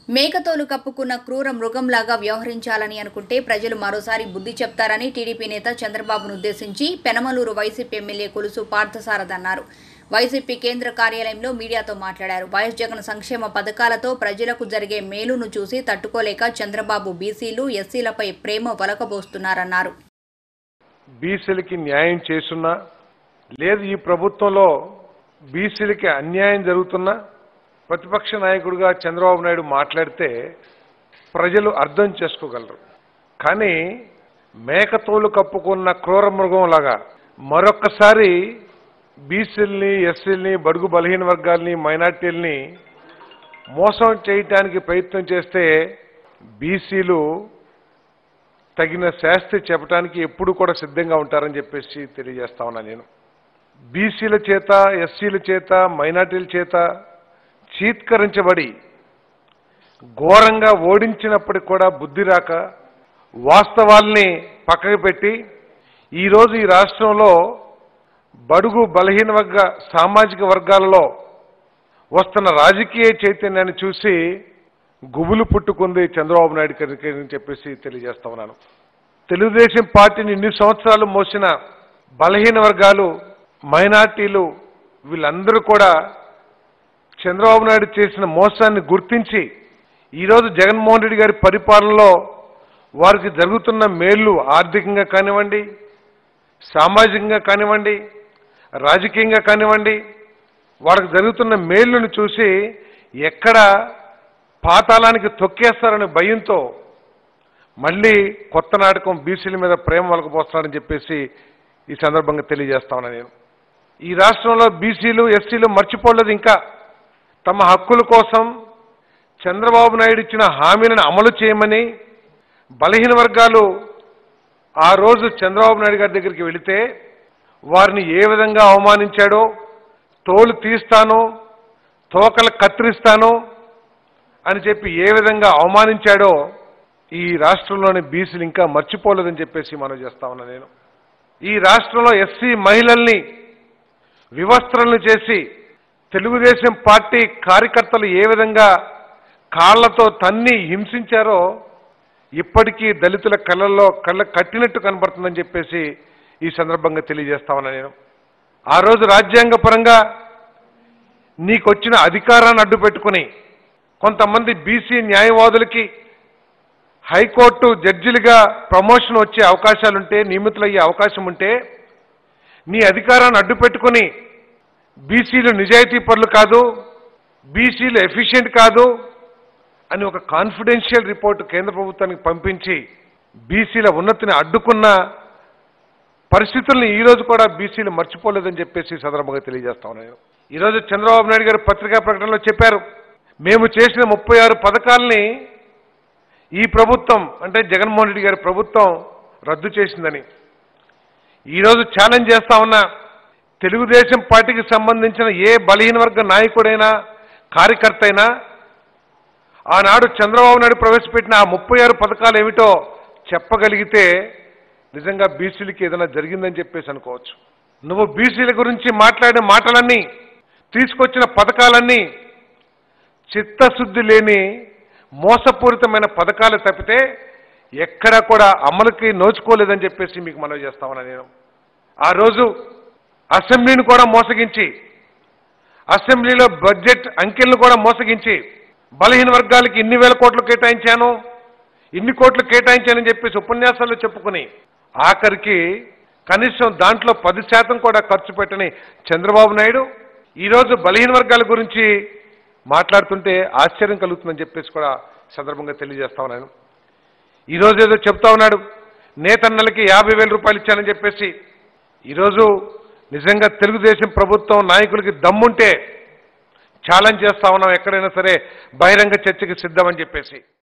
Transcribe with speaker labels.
Speaker 1: మేకతోలు కప్పుకున్న క్రూర మృగంలాగా వ్యవహరించాలని అనుకుంటే ప్రజలు మరోసారి బుద్ధి చెప్తారని టీడీపీ నేత చంద్రబాబును ఉద్దేశించి పెనమలూరు వైసీపీ ఎమ్మెల్యే కొలుసు పార్థసారథ్ అన్నారు వైసీపీ కేంద్ర కార్యాలయంలో మీడియాతో మాట్లాడారు వైఎస్ జగన్ సంక్షేమ పథకాలతో ప్రజలకు జరిగే మేలును చూసి తట్టుకోలేక చంద్రబాబు బీసీలు ఎస్సీలపై ప్రేమ వలకబోస్తున్నారన్నారు
Speaker 2: బీసీలకి న్యాయం చేస్తున్నా లేదు ఈ ప్రభుత్వంలో బీసీలకి అన్యాయం జరుగుతున్నా ప్రతిపక్ష నాయకుడిగా చంద్రబాబు నాయుడు మాట్లాడితే ప్రజలు అర్థం చేసుకోగలరు కానీ మేకతోలు కప్పుకున్న క్రూర మృగంలాగా మరొక్కసారి బీసీలని ఎస్సీలని బడుగు బలహీన వర్గాల్ని మైనార్టీల్ని మోసం చేయటానికి ప్రయత్నం చేస్తే బీసీలు తగిన శాస్తి చెప్పడానికి ఎప్పుడు కూడా సిద్ధంగా ఉంటారని చెప్పేసి తెలియజేస్తా ఉన్నా నేను బీసీల చేత ఎస్సీల చేత మైనార్టీల చేత చీత్కరించబడి ఘోరంగా ఓడించినప్పటికి కూడా బుద్ధి రాక వాస్తవాల్ని పక్కకు పెట్టి ఈరోజు ఈ రాష్ట్రంలో బడుగు బలహీన వర్గ సామాజిక వర్గాలలో వస్తున్న రాజకీయ చైతన్యాన్ని చూసి గుబులు పుట్టుకుంది చంద్రబాబు నాయుడు గారికి అని చెప్పేసి తెలియజేస్తా ఉన్నాను తెలుగుదేశం పార్టీని ఇన్ని సంవత్సరాలు మోసిన బలహీన వర్గాలు మైనార్టీలు వీళ్ళందరూ కూడా చంద్రబాబు నాయుడు చేసిన మోసాన్ని గుర్తించి ఈరోజు జగన్మోహన్ రెడ్డి గారి పరిపాలనలో వారికి జరుగుతున్న మేళ్లు ఆర్థికంగా కానివ్వండి సామాజికంగా కానివ్వండి రాజకీయంగా కానివ్వండి వారికి జరుగుతున్న మేళ్లను చూసి ఎక్కడ పాతాళానికి తొక్కేస్తారనే భయంతో మళ్ళీ కొత్త నాటకం బీసీల మీద ప్రేమ వలకపోస్తారని చెప్పేసి ఈ సందర్భంగా తెలియజేస్తా ఉన్నా నేను ఈ రాష్ట్రంలో బీసీలు ఎస్సీలు మర్చిపోలేదు ఇంకా తమ హక్కుల కోసం చంద్రబాబు నాయుడు ఇచ్చిన హామీలను అమలు చేయమని బలహీన వర్గాలు ఆ రోజు చంద్రబాబు నాయుడు గారి దగ్గరికి వెళితే వారిని ఏ విధంగా అవమానించాడో తోలు తీస్తాను తోకలు కత్తిరిస్తాను అని చెప్పి ఏ విధంగా అవమానించాడో ఈ రాష్ట్రంలోని బీసీలు ఇంకా మర్చిపోలేదని చెప్పేసి మనం చేస్తా ఉన్నా నేను ఈ రాష్ట్రంలో ఎస్సీ మహిళల్ని వివస్త్రలను చేసి తెలుగుదేశం పార్టీ కార్యకర్తలు ఏ విధంగా కాళ్లతో తన్ని హింసించారో ఇప్పటికీ దళితుల కళ్ళల్లో కళ్ళ కట్టినట్టు కనబడుతుందని చెప్పేసి ఈ సందర్భంగా తెలియజేస్తా ఉన్నా నేను ఆ రోజు రాజ్యాంగపరంగా నీకొచ్చిన అధికారాన్ని అడ్డు పెట్టుకుని కొంతమంది బీసీ న్యాయవాదులకి హైకోర్టు జడ్జిలుగా ప్రమోషన్ వచ్చే అవకాశాలుంటే నియమితులయ్యే అవకాశం ఉంటే నీ అధికారాన్ని అడ్డు పెట్టుకుని బీసీలు నిజాయితీ పరులు కాదు బీసీలు ఎఫిషియెంట్ కాదు అని ఒక కాన్ఫిడెన్షియల్ రిపోర్టు కేంద్ర ప్రభుత్వానికి పంపించి బీసీల ఉన్నతిని అడ్డుకున్న పరిస్థితుల్ని ఈ రోజు కూడా బీసీలు మర్చిపోలేదని చెప్పేసి ఈ సందర్భంగా తెలియజేస్తా ఉన్నాను ఈరోజు చంద్రబాబు నాయుడు గారు పత్రికా ప్రకటనలో చెప్పారు మేము చేసిన ముప్పై ఆరు పథకాల్ని ఈ ప్రభుత్వం అంటే జగన్మోహన్ రెడ్డి గారి ప్రభుత్వం రద్దు చేసిందని ఈరోజు ఛాలెంజ్ చేస్తా ఉన్నా తెలుగుదేశం పార్టీకి సంబంధించిన ఏ బలహీన వర్గ నాయకుడైనా కార్యకర్త అయినా ఆనాడు చంద్రబాబు నాయుడు ప్రవేశపెట్టిన ఆ ముప్పై ఆరు పథకాలు ఏమిటో చెప్పగలిగితే నిజంగా బీసీలకి ఏదైనా జరిగిందని చెప్పేసి అనుకోవచ్చు నువ్వు బీసీల గురించి మాట్లాడిన మాటలన్నీ తీసుకొచ్చిన పథకాలన్నీ చిత్తశుద్ధి లేని మోసపూరితమైన పథకాలు తప్పితే ఎక్కడా కూడా అమలుకి నోచుకోలేదని చెప్పేసి మీకు మనవి చేస్తా ఉన్నా నేను ఆ రోజు అసెంబ్లీని కూడా మోసగించి అసెంబ్లీలో బడ్జెట్ అంకెలను కూడా మోసగించి బలహీన వర్గాలకి ఇన్ని వేల కోట్లు కేటాయించాను ఇన్ని కోట్లు కేటాయించానని చెప్పేసి ఉపన్యాసాల్లో చెప్పుకుని ఆఖరికి కనీసం దాంట్లో పది శాతం కూడా ఖర్చు పెట్టని చంద్రబాబు నాయుడు ఈరోజు బలహీన వర్గాల గురించి మాట్లాడుతుంటే ఆశ్చర్యం కలుగుతుందని చెప్పేసి కూడా సందర్భంగా తెలియజేస్తా ఉన్నాను ఈరోజు ఏదో చెప్తా ఉన్నాడు నేతన్నలకి యాభై వేల రూపాయలు ఇచ్చానని చెప్పేసి ఈరోజు నిజంగా తెలుగుదేశం ప్రభుత్వం నాయకులకి దమ్ముంటే ఛాలెంజ్ చేస్తా ఉన్నాం ఎక్కడైనా సరే బహిరంగ చర్చకి సిద్ధమని చెప్పేసి